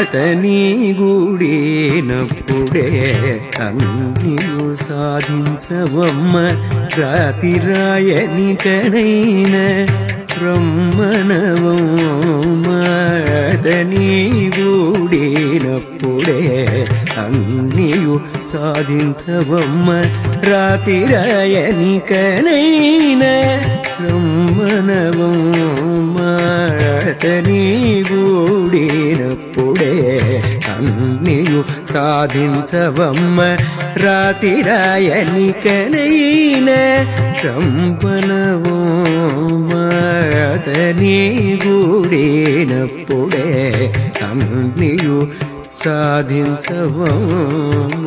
అతని గుడినప్పుడే అన్నియు సాధించవమ్మ రాతిరాయనికనైన బ్రహ్మణవమ్మ అతని గుడినప్పుడే అన్నియు సాధించవమ్మ రాతిరాయనికనైన బ్రహ్మణవమ్మ అతని గూడినప్పుడే అన్నియు సాధించవమ్మ రాతిరాయనికనైన రంపనవమ్మ అతని గూడినప్పుడే అన్నియు సాధించవమ్మ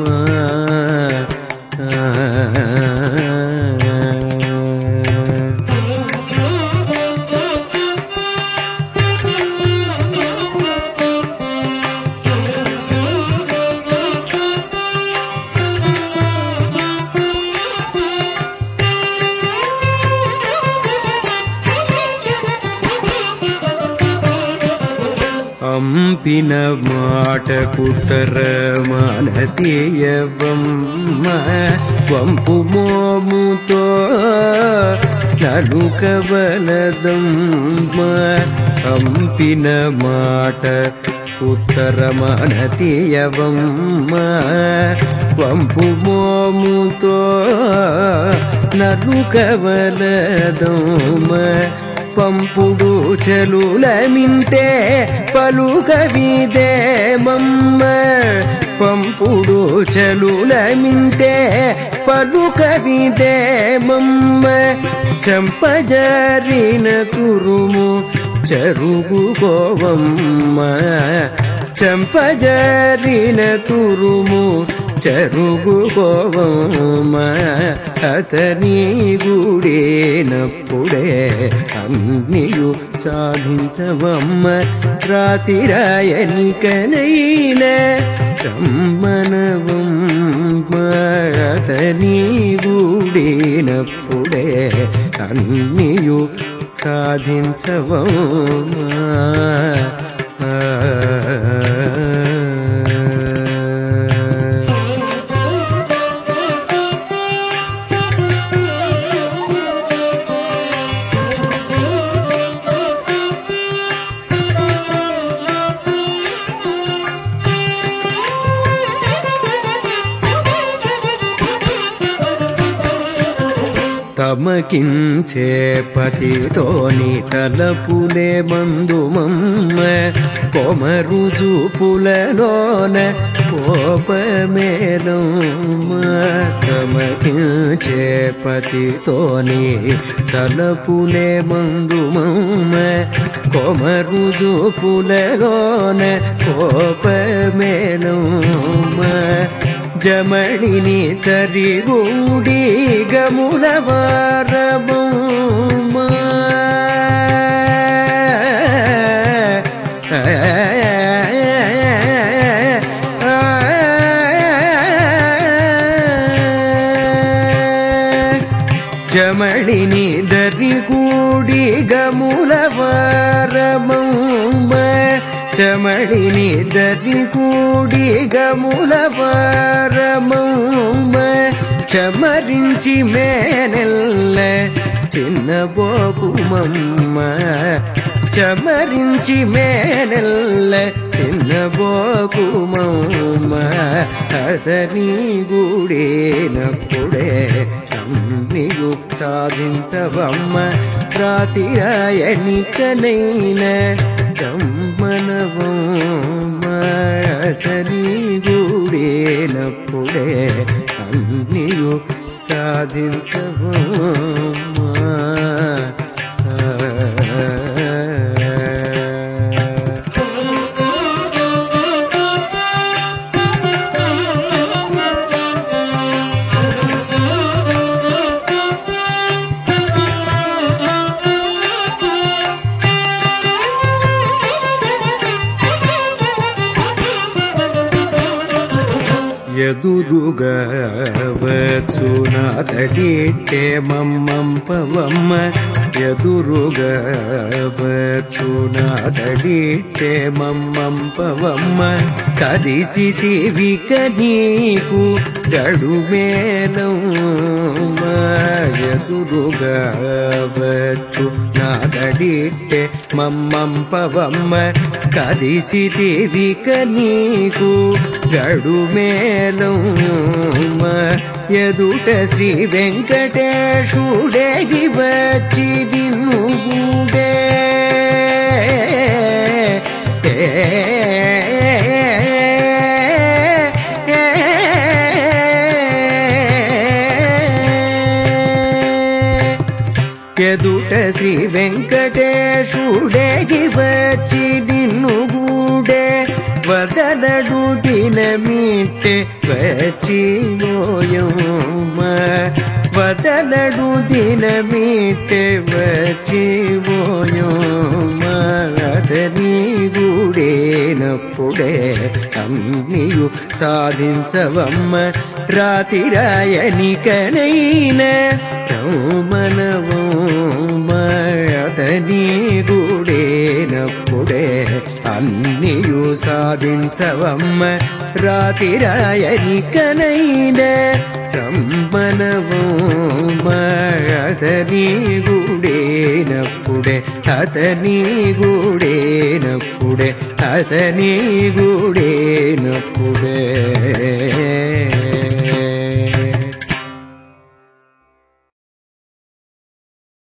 అంపిన మాటకుతర మనతీయవమ్మ వంపు మోముతో నలుకవలదమ్మ అంపిన మాట ఉత్తర మనతీయవమ్మ వంపు మోముతో నలుకవలదమ్మ పంపుడు చెలుల మింతే పలుకవిదే మమ్మ పంపుడు చెలుల మింతే పలుకవిదే మమ్మ చంపజరిన తురుము చరుగుకోవమ్మ చంపజరిన తురుము చరుగుకోవమ్మ అతని గుడేనప్పుడే అన్నియు సాధించవమ్మ రాతిరాయనికనైన రమ్మనవమ్మ అతని గుడేనప్పుడే అన్నియు సాధించవమ్మ తమకించే పతితోని తలపులే మందుమమ్మ కొమరు చూపులలోన కోపమేలమ్మ తమకించే పతితోని తలపులే మందుమమ్మ కొమరు చూపులలోన కోపమేలమ్మ జమణిని తరిగూడి గముల వారబొమ్మ జమణిని దరిగూడి గముల వారబొమ్మ చమడిని దరిగూడి గముల వారమౌమ చమరించి మేనెల్ల చిన్న బోకుమమ్మ చమరించి మేనెల్ల చిన్న బోకుమమ్మ అతని గుడేనప్పుడే అమ్మియు సాధించవమ్మ రాతిరాయనికనైన చమ్మనవమ్మని గూడేనప్పుడే అన్నియు సాధించవమ్మా ఎదురుగా వచ్చునాతడిట్టే మమ్మంపవమ్మ ఎదురుగా వచ్చునాదడిట్టే మమ్మంపవమ్మ కదిసితివిక నీకు గడుమేలమ్మ ఎదురుగా వచ్చు నాదడిట్టే మమ్మంపవమ్మ కదిసితివిక నీకు గడుమేలమ్మ ఎదుట శ్రీ వెంకటేశుడేగి వచ్చి దిన్నుగుడే ఎదుట శ్రీ వెంకటేశుడేగి వచ్చి నిన్నుగూడే వదలడు దినమిట్టే వచ్చి మోయమ్మ వదలడు దినమిట్టే వచ్చి మోయమ్మ అతని గూడేనప్పుడే అన్నియు సాధించవమ్మ రాతిరాయనికనైన రౌమనవమ్మ అతని గూడేనప్పుడే అన్నియు సాధించవమ్మ రాతిరాయనికనైన రమ్మనవమ్మ అతని గూడేనప్పుడే అతని గూడేనప్పుడే అతని గూడేనప్పుడే